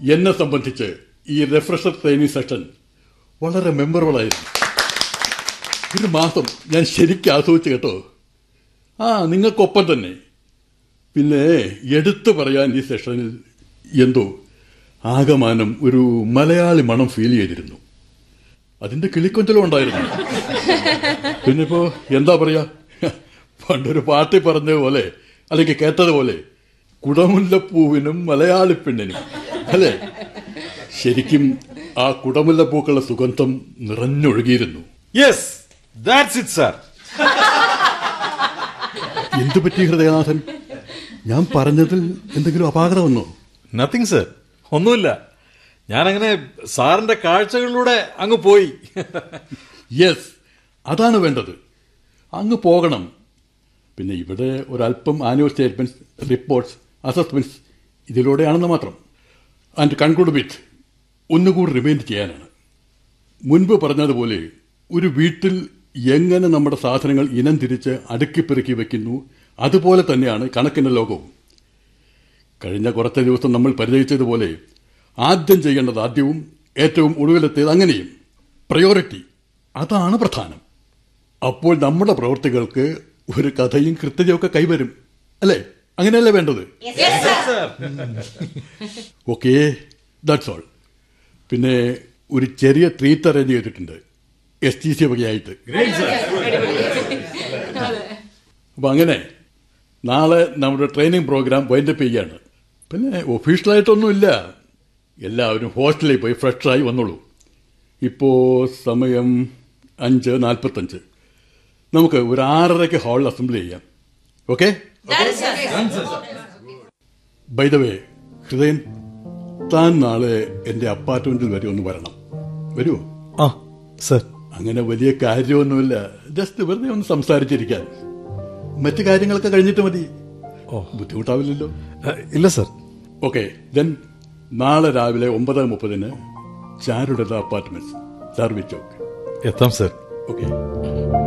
എന്നെ സംബന്ധിച്ച് ഈ റിഫ്രഷർ ട്രെയിനിങ് സെഷൻ വളരെ മെമ്മറബിൾ ആയിരുന്നു ഒരു മാസം ഞാൻ ശരിക്കും ആസ്വദിച്ചു കേട്ടോ ആ നിങ്ങൾക്കൊപ്പം തന്നെ പിന്നെ എടുത്തു പറയാൻ ഈ സെഷനിൽ എന്തോ ആകമാനം ഒരു മലയാളി മണം ഫീൽ ചെയ്തിരുന്നു അതിന്റെ കിളിക്കൊഞ്ചലും ഉണ്ടായിരുന്നു പിന്നെ ഇപ്പോ എന്താ പറയാ പണ്ടൊരു പാട്ടി പറഞ്ഞ പോലെ അല്ലെങ്കിൽ കേട്ടതുപോലെ കുടമുല്ലപ്പൂവിനും മലയാളി പെണ്ണിനും അല്ലേ ശരിക്കും ആ കുടമുല്ലപ്പൂക്കളുടെ സുഗന്ധം നിറഞ്ഞൊഴുകിയിരുന്നു യെസ് ദാറ്റ്സ് ഇറ്റ് സാർ എന്തു പറ്റി ഹൃദയനാഥൻ ഞാൻ പറഞ്ഞതിൽ എന്തെങ്കിലും അപാകത വന്നോ നത്തിങ് സർ ഒന്നുമില്ല ഞാനങ്ങനെ സാറിന്റെ കാഴ്ചകളിലൂടെ അങ്ങ് പോയി യെസ് അതാണ് വേണ്ടത് അങ്ങ് പോകണം പിന്നെ ഇവിടെ ഒരല്പം ആനുവൽ സ്റ്റേറ്റ്മെന്റ്സ് റിപ്പോർട്ട്സ് അസസ്മെന്റ്സ് ഇതിലൂടെയാണെന്ന് മാത്രം ആൻഡ് കൺക്ലൂഡ് വിത്ത് ഒന്നുകൂടി റിമൈൻഡ് ചെയ്യാനാണ് മുൻപ് പറഞ്ഞതുപോലെ ഒരു വീട്ടിൽ എങ്ങനെ നമ്മുടെ സാധനങ്ങൾ ഇനം തിരിച്ച് അടുക്കിപ്പെറുക്കി വെക്കുന്നു അതുപോലെ തന്നെയാണ് കണക്കിന്റെ ലോകവും കഴിഞ്ഞ കുറച്ച് ദിവസം നമ്മൾ പരിചയിച്ചതുപോലെ ആദ്യം ചെയ്യേണ്ടത് ആദ്യവും ഏറ്റവും ഒടുവിലെത്തിയത് അങ്ങനെയും പ്രയോറിറ്റി അതാണ് പ്രധാനം അപ്പോൾ നമ്മുടെ പ്രവൃത്തികൾക്ക് ഒരു കഥയും കൃത്യതയൊക്കെ കൈവരും അല്ലേ അങ്ങനെയല്ലേ വേണ്ടത് ഓക്കെ ദാറ്റ്സ് ഓൾ പിന്നെ ഒരു ചെറിയ ട്രീറ്റ് അറേഞ്ച് ചെയ്തിട്ടുണ്ട് എസ് ടി സി വകയായിട്ട് അപ്പൊ അങ്ങനെ നാളെ നമ്മുടെ ട്രെയിനിങ് പ്രോഗ്രാം വൈൻഡപ്പ് ചെയ്യാണ് പിന്നെ ഒഫീഷ്യലായിട്ടൊന്നുമില്ല എല്ലാവരും ഹോസ്റ്റലിൽ പോയി ഫ്രഷായി വന്നോളൂ ഇപ്പോ സമയം അഞ്ച് നാൽപ്പത്തഞ്ച് നമുക്ക് ഒരു ആറരയ്ക്ക് ഹാളിൽ അസംബ്ലി ചെയ്യാം okay by the way Hridayan താൻ നാളെ എന്റെ അപ്പാർട്ട്മെന്റിൽ വരെ ഒന്ന് വരണം വരുമോ ആ സർ അങ്ങനെ വലിയ കാര്യമൊന്നുമില്ല ജസ്റ്റ് വെറുതെ ഒന്ന് സംസാരിച്ചിരിക്കാൻ മറ്റു കാര്യങ്ങളൊക്കെ കഴിഞ്ഞിട്ട് മതി ഓ. ബുദ്ധിമുട്ടാവില്ലല്ലോ ഇല്ല സർ ഓക്കെ ദെൻ നാളെ രാവിലെ ഒമ്പത് മുപ്പതിന് ചാരുടത അപ്പാർട്ട്മെന്റ്സ് സർവീസ് ചോക്ക് എത്താം സർ ഓക്കെ